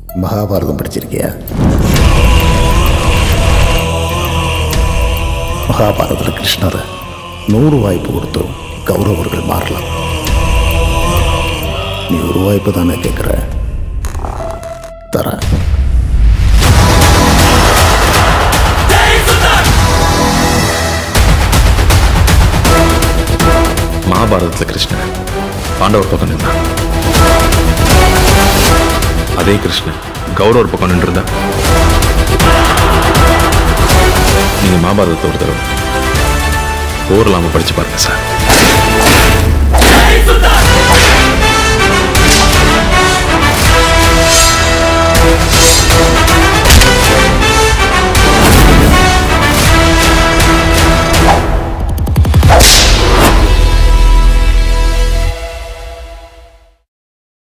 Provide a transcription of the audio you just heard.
மகாபாரதம் படிச்சிருக்கியா மகாபாரதத்தில் கிருஷ்ணரை நூறு வாய்ப்பு கொடுத்தும் கௌரவர்கள் மாறலாம் நீ ஒரு வாய்ப்பு தானே கேட்குற தரேன் மகாபாரதத்தில் கிருஷ்ணன் பாண்டவர் பக்கம் நின்றான் அதே கிருஷ்ணன் கௌரவர் பக்கம் நின்றுருந்தா நீங்க மகாபாரதத்தை ஒரு தடவை போர் இல்லாம படிச்சு பாருங்க சார்